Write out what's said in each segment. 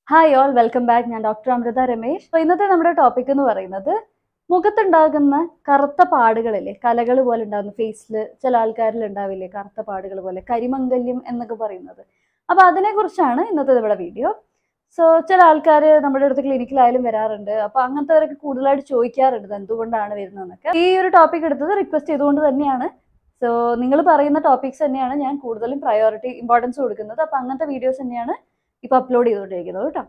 hi all welcome back ഞാൻ doctor Amritha Ramesh അപ്പോൾ ഇന്നത്തെ നമ്മുടെ ടോപ്പിക് എന്ന് പറയുന്നത് മുഖത്തുണ്ടാകുന്ന കറുത്ത പാടുകളില്ലേ കലകൾ പോലെ ഉണ്ടാകുന്ന ഫേസിൽ ചില ആൾക്കാരിൽ ഉണ്ടാവില്ലേ കറുത്ത പാടുകൾ പോലെ കരിമംഗല്യം എന്നൊക്കെ പറയുന്നത് അപ്പോൾ അതിനെക്കുറിച്ചാണ് ഇന്നത്തെ നമ്മുടെ വീഡിയോ സോ ചില ആൾക്കാർ നമ്മുടെ അടുത്ത് ക്ലിനിക്കിലായാലും വരാറുണ്ട് അപ്പോൾ അങ്ങനത്തെവരൊക്കെ കൂടുതലായിട്ട് ചോദിക്കാറുണ്ട് ഇത് എന്തുകൊണ്ടാണ് വരുന്നതെന്നൊക്കെ ഈ ഒരു ടോപ്പിക് എടുത്തത് റിക്വസ്റ്റ് ചെയ്തുകൊണ്ട് തന്നെയാണ് സോ നിങ്ങൾ പറയുന്ന ടോപ്പിക്സ് തന്നെയാണ് ഞാൻ കൂടുതലും പ്രയോറിറ്റി ഇമ്പോർട്ടൻസ് കൊടുക്കുന്നത് അപ്പോൾ അങ്ങനത്തെ വീഡിയോസ് തന്നെയാണ് ഇപ്പോൾ അപ്ലോഡ് ചെയ്തുകൊണ്ടിരിക്കുന്നത് കേട്ടോ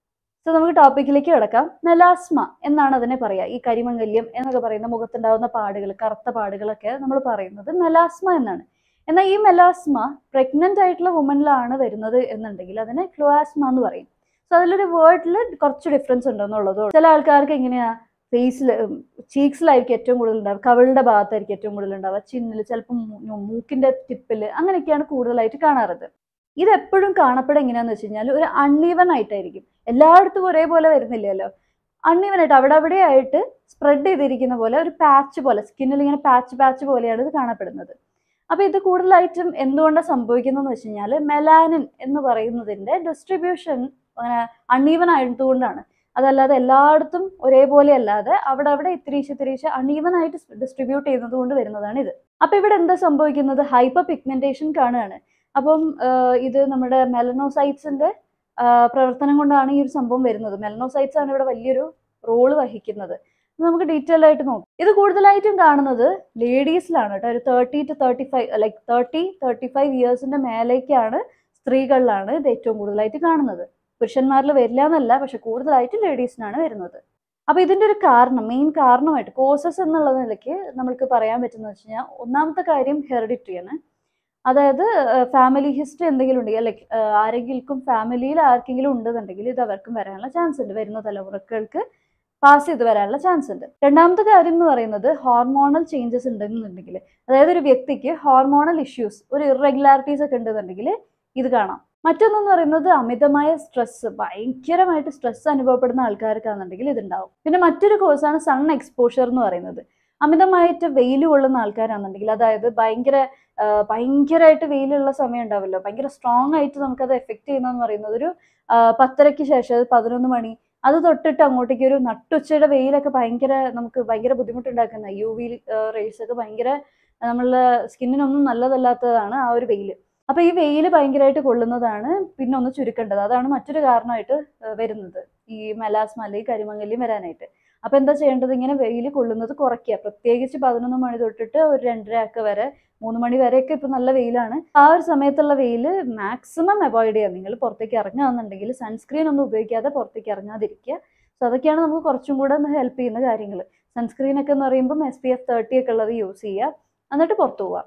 സോ നമുക്ക് ടോപ്പിക്കിലേക്ക് കിടക്കാം മെലാസ്മ എന്നാണ് അതിനെ പറയുക ഈ കരിമംഗല്യം എന്നൊക്കെ പറയുന്ന മുഖത്തുണ്ടാകുന്ന പാടുകൾ കറുത്ത പാടുകളൊക്കെ നമ്മൾ പറയുന്നത് മെലാസ്മ എന്നാണ് എന്നാൽ ഈ മെലാസ്മ പ്രഗ്നന്റ് ആയിട്ടുള്ള വുമനിലാണ് വരുന്നത് എന്നുണ്ടെങ്കിൽ അതിനെ ക്ലോആസ്മ എന്ന് പറയും സോ അതിലൊരു വേർഡിൽ കുറച്ച് ഡിഫറൻസ് ഉണ്ടെന്നുള്ളത് ചില ആൾക്കാർക്ക് എങ്ങനെയാ ഫേസിൽ ചീക്സിലായിരിക്കും ഏറ്റവും കൂടുതൽ ഉണ്ടാവുക കവിളുടെ ഭാഗത്തായിരിക്കും ഏറ്റവും കൂടുതൽ ഉണ്ടാവുക ചിന്നിൽ ചിലപ്പം മൂക്കിന്റെ ടിപ്പിൽ അങ്ങനെയൊക്കെയാണ് കൂടുതലായിട്ട് കാണാറുള്ളത് ഇത് എപ്പോഴും കാണപ്പെടുക എങ്ങനെയാന്ന് വെച്ച് കഴിഞ്ഞാൽ ഒരു അൺഈവൻ ആയിട്ടായിരിക്കും എല്ലായിടത്തും ഒരേപോലെ വരുന്നില്ലല്ലോ അൺഈവൻ ആയിട്ട് അവിടെ അവിടെ ആയിട്ട് സ്പ്രെഡ് ചെയ്തിരിക്കുന്ന പോലെ ഒരു പാച്ച് പോലെ സ്കിന്നിൽ ഇങ്ങനെ പാച്ച് പാച്ച് പോലെയാണ് ഇത് കാണപ്പെടുന്നത് അപ്പൊ ഇത് കൂടുതലായിട്ടും എന്തുകൊണ്ടാണ് സംഭവിക്കുന്നതെന്ന് വെച്ച് കഴിഞ്ഞാൽ മെലാനിൻ എന്ന് പറയുന്നതിന്റെ ഡിസ്ട്രിബ്യൂഷൻ അങ്ങനെ അൺഈവൻ ആയതുകൊണ്ടാണ് അതല്ലാതെ എല്ലായിടത്തും ഒരേപോലെ അല്ലാതെ അവിടെ അവിടെ ഇത്തിരീശ ഇത്തിരീശ അൺഈവൻ ആയിട്ട് ഡിസ്ട്രിബ്യൂട്ട് ചെയ്യുന്നത് കൊണ്ട് വരുന്നതാണ് ഇത് അപ്പൊ ഇവിടെ എന്താ സംഭവിക്കുന്നത് ഹൈപ്പർ പിഗ്മെന്റേഷൻ കാണുകയാണ് അപ്പം ഇത് നമ്മുടെ മെലനോസൈറ്റ്സിന്റെ പ്രവർത്തനം കൊണ്ടാണ് ഈ ഒരു സംഭവം വരുന്നത് മെലനോസൈറ്റ്സ് ആണ് ഇവിടെ വലിയൊരു റോള് വഹിക്കുന്നത് നമുക്ക് ഡീറ്റെയിൽ ആയിട്ട് നോക്കാം ഇത് കൂടുതലായിട്ടും കാണുന്നത് ലേഡീസിലാണ് കേട്ടോ ഒരു thirty two thirty five like thirty thirty five ഇയേഴ്സിന്റെ മേലേക്കാണ് സ്ത്രീകളിലാണ് ഇത് ഏറ്റവും കൂടുതലായിട്ട് കാണുന്നത് പുരുഷന്മാരിൽ വരില്ല എന്നല്ല പക്ഷെ കൂടുതലായിട്ട് ലേഡീസിനാണ് വരുന്നത് അപ്പൊ ഇതിന്റെ ഒരു കാരണം മെയിൻ കാരണമായിട്ട് കോസസ് എന്നുള്ള നിലയ്ക്ക് നമുക്ക് പറയാൻ പറ്റുന്ന വെച്ച് കഴിഞ്ഞാൽ ഒന്നാമത്തെ കാര്യം ഹെറിഡിറ്ററിയാണ് അതായത് ഫാമിലി ഹിസ്റ്ററി എന്തെങ്കിലും ഉണ്ടെങ്കിൽ ലൈക്ക് ആരെങ്കിലും ഫാമിലിയിൽ ആർക്കെങ്കിലും ഉണ്ടെന്നുണ്ടെങ്കിൽ ഇത് അവർക്കും വരാനുള്ള ചാൻസ് ഉണ്ട് വരുന്ന തലമുറകൾക്ക് പാസ് ചെയ്ത് വരാനുള്ള ചാൻസ് ഉണ്ട് രണ്ടാമത്തെ കാര്യം എന്ന് പറയുന്നത് ഹോർമോണൽ ചേഞ്ചസ് ഉണ്ടെന്നുണ്ടെങ്കിൽ അതായത് ഒരു വ്യക്തിക്ക് ഹോർമോണൽ ഇഷ്യൂസ് ഒരു ഇറഗുലാരിറ്റീസ് ഒക്കെ ഉണ്ടെന്നുണ്ടെങ്കിൽ ഇത് കാണാം മറ്റൊന്നെന്ന് പറയുന്നത് അമിതമായ സ്ട്രെസ് ഭയങ്കരമായിട്ട് സ്ട്രെസ് അനുഭവപ്പെടുന്ന ആൾക്കാർക്കാണെന്നുണ്ടെങ്കിൽ ഇതുണ്ടാവും പിന്നെ മറ്റൊരു കോഴ്സാണ് സൺ എക്സ്പോഷർ എന്ന് പറയുന്നത് അമിതമായിട്ട് വെയിൽ കൊള്ളുന്ന ആൾക്കാരാണെന്നുണ്ടെങ്കിൽ അതായത് ഭയങ്കര ഭയങ്കരമായിട്ട് വെയിലുള്ള സമയം ഉണ്ടാവുമല്ലോ ഭയങ്കര സ്ട്രോങ് ആയിട്ട് നമുക്കത് എഫക്റ്റ് ചെയ്യുന്നതെന്ന് പറയുന്നത് ഒരു പത്തരയ്ക്ക് ശേഷം പതിനൊന്ന് മണി അത് തൊട്ടിട്ട് അങ്ങോട്ടേക്ക് ഒരു നട്ടുച്ചയുടെ വെയിലൊക്കെ ഭയങ്കര നമുക്ക് ഭയങ്കര ബുദ്ധിമുട്ടുണ്ടാക്കുന്ന യു വി റേസ് ഒക്കെ ഭയങ്കര നമ്മളുടെ സ്കിന്നിനൊന്നും നല്ലതല്ലാത്തതാണ് ആ ഒരു വെയിൽ അപ്പൊ ഈ വെയിൽ ഭയങ്കരമായിട്ട് കൊള്ളുന്നതാണ് പിന്നെ ഒന്ന് ചുരുക്കേണ്ടത് അതാണ് മറ്റൊരു കാരണമായിട്ട് വരുന്നത് ഈ മെലാസ്മ അല്ലെങ്കിൽ കരിമംഗല്യം വരാനായിട്ട് അപ്പൊ എന്താ ചെയ്യേണ്ടത് ഇങ്ങനെ വെയിൽ കൊള്ളുന്നത് കുറയ്ക്കുക പ്രത്യേകിച്ച് പതിനൊന്ന് മണി തൊട്ടിട്ട് ഒരു രണ്ടര ഒക്കെ വരെ മൂന്ന് മണി വരെയൊക്കെ ഇപ്പൊ നല്ല വെയിലാണ് ആ ഒരു സമയത്തുള്ള വെയിൽ മാക്സിമം അവോയ്ഡ് ചെയ്യുക നിങ്ങൾ പുറത്തേക്ക് ഇറങ്ങുകയാണെന്നുണ്ടെങ്കിൽ സൺസ്ക്രീൻ ഒന്നും ഉപയോഗിക്കാതെ പുറത്തേക്ക് ഇറങ്ങാതിരിക്കുക സോ അതൊക്കെയാണ് നമുക്ക് കുറച്ചും കൂടെ ഒന്ന് ഹെൽപ്പ് ചെയ്യുന്ന കാര്യങ്ങൾ സൺസ്ക്രീൻ ഒക്കെ എന്ന് പറയുമ്പോൾ എസ് പി എഫ് തേർട്ടി ഒക്കെ ഉള്ളത് യൂസ് ചെയ്യുക എന്നിട്ട് പുറത്തു പോവുക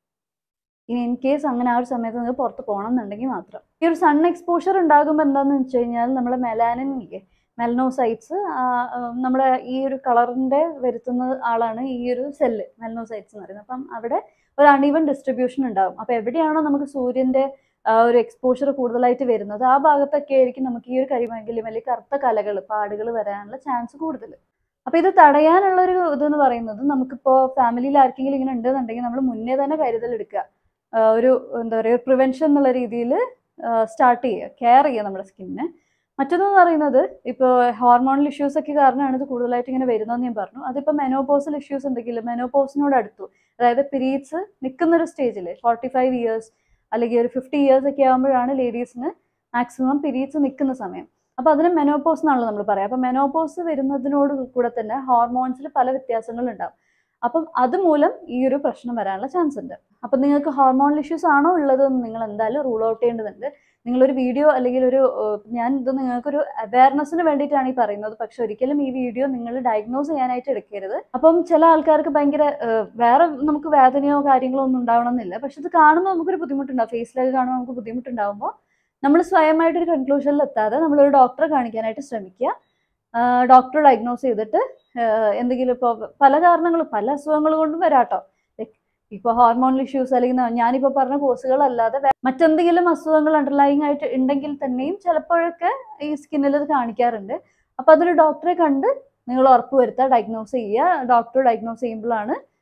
ഇനി ഇൻ കേസ് അങ്ങനെ ആ ഒരു സമയത്ത് നിങ്ങൾക്ക് പുറത്ത് പോകണം എന്നുണ്ടെങ്കിൽ മാത്രം ഈ ഒരു സൺ എക്സ്പോഷർ ഉണ്ടാകുമ്പോൾ എന്താണെന്ന് വെച്ച് കഴിഞ്ഞാൽ നമ്മളെ മെലാനിൻ മെലനോസൈറ്റ്സ് നമ്മുടെ ഈ ഒരു കളറിന്റെ വരുത്തുന്ന ആളാണ് ഈ ഒരു സെല്ല് മെലനോസൈറ്റ്സ് എന്ന് പറയുന്നത് അപ്പം അവിടെ ഒരു അൺഈവൻ ഡിസ്ട്രിബ്യൂഷൻ ഉണ്ടാകും അപ്പൊ എവിടെയാണോ നമുക്ക് സൂര്യന്റെ ഒരു എക്സ്പോഷർ കൂടുതലായിട്ട് വരുന്നത് ആ ഭാഗത്തൊക്കെ ആയിരിക്കും നമുക്ക് ഈ ഒരു കരിമംഗല്യം അല്ലെങ്കിൽ കറുത്ത കലകൾ പാടുകൾ വരാനുള്ള ചാൻസ് കൂടുതൽ അപ്പൊ ഇത് തടയാനുള്ള ഒരു ഇതെന്ന് പറയുന്നത് നമുക്കിപ്പോ ഫാമിലിയിൽ ആർക്കെങ്കിലും ഇങ്ങനെ ഉണ്ടെന്നുണ്ടെങ്കിൽ നമ്മൾ മുന്നേ തന്നെ കരുതൽ എടുക്കുക ഒരു എന്താ പറയുക പ്രിവെൻഷൻ എന്നുള്ള രീതിയിൽ സ്റ്റാർട്ട് ചെയ്യുക കെയർ ചെയ്യുക നമ്മുടെ സ്കിന്നിനെ മറ്റൊന്നെന്ന് പറയുന്നത് ഇപ്പോൾ ഹോർമോണൽ ഇഷ്യൂസ് ഒക്കെ കാരണമാണ് ഇത് കൂടുതലായിട്ട് ഇങ്ങനെ വരുന്നതെന്ന് ഞാൻ പറഞ്ഞു അതിപ്പോൾ മെനോപോസൽ ഇഷ്യൂസ് ഉണ്ടെങ്കിൽ മെനോപോസിനോട് അടുത്തു അതായത് പീരീഡ്സ് നിൽക്കുന്ന ഒരു സ്റ്റേജിൽ ഫോർട്ടി ഫൈവ് ഇയേഴ്സ് അല്ലെങ്കിൽ ഒരു ഫിഫ്റ്റി ഇയേഴ്സ് ഒക്കെ ആകുമ്പോഴാണ് ലേഡീസിന് മാക്സിമം പീരീഡ്സ് നിൽക്കുന്ന സമയം അപ്പോൾ അതിന് മെനോപോസ് എന്നാണല്ലോ നമ്മൾ പറയാം അപ്പോൾ മെനോപോസ് വരുന്നതിനോട് കൂടെ തന്നെ ഹോർമോൺസിൽ പല വ്യത്യാസങ്ങൾ ഉണ്ടാവും അപ്പം അതുമൂലം ഈ ഒരു പ്രശ്നം വരാനുള്ള ചാൻസ് ഉണ്ട് അപ്പം നിങ്ങൾക്ക് ഹോർമോണൽ ഇഷ്യൂസ് ആണോ ഉള്ളതെന്ന് നിങ്ങൾ എന്തായാലും റൂൾ ഔട്ട് ചെയ്യേണ്ടതുണ്ട് നിങ്ങളൊരു വീഡിയോ അല്ലെങ്കിൽ ഒരു ഞാൻ ഇത് നിങ്ങൾക്കൊരു അവയർനെസ്സിന് വേണ്ടിയിട്ടാണ് ഈ പറയുന്നത് പക്ഷെ ഒരിക്കലും ഈ വീഡിയോ നിങ്ങൾ ഡയഗ്നോസ് ചെയ്യാനായിട്ട് എടുക്കരുത് അപ്പം ചില ആൾക്കാർക്ക് ഭയങ്കര വേറെ നമുക്ക് വേദനയോ കാര്യങ്ങളോ ഒന്നും ഉണ്ടാവണമെന്നില്ല പക്ഷെ ഇത് കാണുമ്പോൾ നമുക്കൊരു ബുദ്ധിമുട്ടുണ്ടാവും ഫേസിലൊക്കെ കാണുമ്പോൾ നമുക്ക് ബുദ്ധിമുട്ടുണ്ടാകുമ്പോൾ നമ്മൾ സ്വയമായിട്ടൊരു കൺക്ലൂഷനിൽ എത്താതെ നമ്മളൊരു ഡോക്ടറെ കാണിക്കാനായിട്ട് ശ്രമിക്കുക ഡോക്ടർ ഡയഗ്നോസ് ചെയ്തിട്ട് എന്തെങ്കിലും ഇപ്പോൾ പല കാരണങ്ങളും പല അസുഖങ്ങൾ കൊണ്ടും വരാട്ടോ ലൈക്ക് ഇപ്പോൾ ഹോർമോണൽ ഇഷ്യൂസ് അല്ലെങ്കിൽ ഞാനിപ്പോൾ പറഞ്ഞ കോഴ്സുകളല്ലാതെ മറ്റെന്തെങ്കിലും അസുഖങ്ങൾ അണ്ടർലൈങ് ആയിട്ട് ഉണ്ടെങ്കിൽ തന്നെയും ചിലപ്പോഴൊക്കെ ഈ സ്കിന്നിൽ ഇത് കാണിക്കാറുണ്ട് അപ്പോൾ അതൊരു ഡോക്ടറെ കണ്ട് നിങ്ങൾ ഉറപ്പ് വരുത്തുക ഡയഗ്നോസ് ചെയ്യുക ഡോക്ടർ ഡയഗ്നോസ് ചെയ്യുമ്പോഴാണ്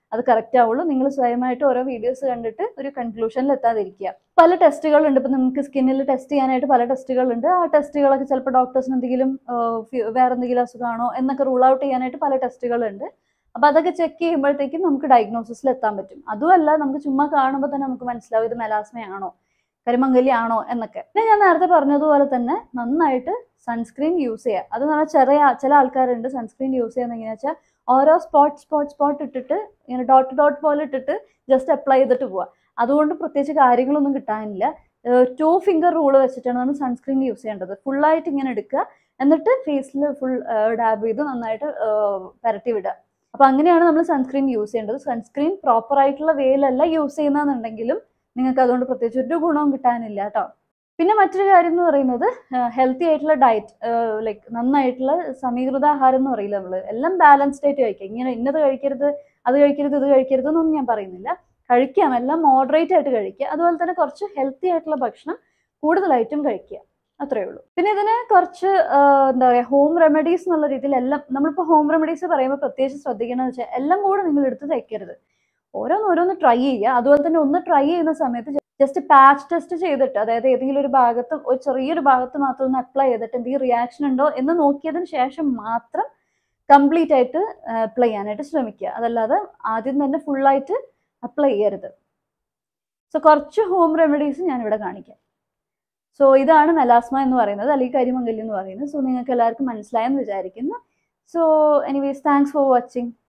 അത് കറക്റ്റ് ആവുള്ളൂ നിങ്ങൾ സ്വയമായിട്ട് ഓരോ വീഡിയോസ് കണ്ടിട്ട് ഒരു കൺക്ലൂഷനിൽ എത്താതിരിക്കുക പല ടെസ്റ്റുകളുണ്ട് ഇപ്പം നമുക്ക് സ്കിന്നിൽ ടെസ്റ്റ് ചെയ്യാനായിട്ട് പല ടെസ്റ്റുകളുണ്ട് ആ ടെസ്റ്റുകളൊക്കെ ചിലപ്പോൾ ഡോക്ടേഴ്സിന് എന്തെങ്കിലും ആഹ് ഫി- വേറെ എന്തെങ്കിലും അസുഖമാണോ എന്നൊക്കെ റൂൾ ഔട്ട് ചെയ്യാനായിട്ട് പല ടെസ്റ്റുകളുണ്ട് അപ്പം അതൊക്കെ ചെക്ക് ചെയ്യുമ്പോഴത്തേക്കും നമുക്ക് ഡയഗ്നോസിസിൽ എത്താൻ പറ്റും അതുമല്ല നമുക്ക് ചുമ്മാ കാണുമ്പോൾ തന്നെ നമുക്ക് മനസ്സിലാവും ഇത് മെലാസ്മയാണോ കരിമംഗലി ആണോ എന്നൊക്കെ പിന്നെ ഞാൻ നേരത്തെ പറഞ്ഞതുപോലെ തന്നെ നന്നായിട്ട് സൺസ്ക്രീൻ യൂസ് ചെയ്യുക അത് നമ്മൾ ചെറിയ ചില ആൾക്കാരുണ്ട് സൺസ്ക്രീൻ യൂസ് ചെയ്യുന്നത് എങ്ങനെയാ വെച്ചാൽ ഓരോ സ്പോട്ട് സ്പോട്ട് സ്പോട്ട് ഇട്ടിട്ട് ഇങ്ങനെ ഡോട്ട് ഡോട്ട് പോലെ ഇട്ടിട്ട് ജസ്റ്റ് അപ്ലൈ ചെയ്തിട്ട് പോവുക അതുകൊണ്ട് പ്രത്യേകിച്ച് കാര്യങ്ങളൊന്നും കിട്ടാനില്ല ടു ഫിംഗർ റൂൾ വെച്ചിട്ടാണ് നമ്മൾ സൺസ്ക്രീൻ യൂസ് ചെയ്യേണ്ടത് ഫുള്ളായിട്ട് ഇങ്ങനെ എടുക്കുക എന്നിട്ട് ഫേസിൽ ഫുൾ ഡാബ് ചെയ്ത് നന്നായിട്ട് ഏഹ്, പരട്ടി വിടുക അപ്പോൾ അങ്ങനെയാണ് നമ്മൾ സൺസ്ക്രീൻ യൂസ് ചെയ്യേണ്ടത് സൺസ്ക്രീൻ പ്രോപ്പർ ആയിട്ടുള്ള വേയിലല്ല യൂസ് ചെയ്യുന്നതെന്നുണ്ടെങ്കിലും നിങ്ങൾക്ക് അതുകൊണ്ട് പ്രത്യേകിച്ച് ഒരു ഗുണവും കിട്ടാനില്ല കേട്ടോ പിന്നെ മറ്റൊരു കാര്യം എന്ന് പറയുന്നത് ഹെൽത്തി ആയിട്ടുള്ള ഡയറ്റ് ലൈക്ക് നന്നായിട്ടുള്ള സമീകൃത ആഹാരം എന്ന് പറയില്ല നമ്മൾ എല്ലാം ബാലൻസ്ഡ് ആയിട്ട് കഴിക്കുക ഇങ്ങനെ ഇന്നത് കഴിക്കരുത് അത് കഴിക്കരുത് ഇത് കഴിക്കരുത് എന്നൊന്നും ഞാൻ പറയുന്നില്ല കഴിക്കാം എല്ലാം മോഡറേറ്റ് ആയിട്ട് കഴിക്കുക അതുപോലെ തന്നെ കുറച്ച് ഹെൽത്തി ആയിട്ടുള്ള ഭക്ഷണം കൂടുതലായിട്ടും കഴിക്കുക അത്രേ ഉള്ളൂ പിന്നെ ഇതിന് കുറച്ച് ആ, എന്താ പറയുക ഹോം റെമഡീസ് എന്നുള്ള രീതിയിൽ എല്ലാം നമ്മളിപ്പോൾ ഹോം റെമഡീസ് പറയുമ്പോൾ പ്രത്യേകിച്ച് ശ്രദ്ധിക്കണമെന്ന് വെച്ചാൽ എല്ലാം കൂടെ നിങ്ങൾ എടുത്ത് തയ്ക്കരുത് ഓരോന്ന് ഓരോന്ന് ട്രൈ ചെയ്യുക അതുപോലെ തന്നെ ഒന്ന് ട്രൈ ചെയ്യുന്ന സമയത്ത് ജസ്റ്റ് പാച്ച് ടെസ്റ്റ് ചെയ്തിട്ട് അതായത് ഏതെങ്കിലും ഒരു ഭാഗത്ത് ഒരു ചെറിയൊരു ഭാഗത്ത് മാത്രം ഒന്ന് അപ്ലൈ ചെയ്തിട്ട് എന്തെങ്കിലും റിയാക്ഷൻ ഉണ്ടോ എന്ന് നോക്കിയതിന് ശേഷം മാത്രം കംപ്ലീറ്റ് ആയിട്ട് അപ്ലൈ ചെയ്യാനായിട്ട് ശ്രമിക്കുക അതല്ലാതെ ആദ്യം തന്നെ ഫുള്ളായിട്ട് അപ്ലൈ ചെയ്യരുത് സോ കുറച്ച് ഹോം റെമഡീസ് ഞാനിവിടെ കാണിക്കാം സോ ഇതാണ് മെലാസ്മ എന്ന് പറയുന്നത് അല്ലെങ്കിൽ കരിമംഗലി എന്ന് പറയുന്നത് സോ നിങ്ങൾക്ക് എല്ലാവർക്കും മനസ്സിലായെന്ന് വിചാരിക്കുന്നു so anyways thanks for watching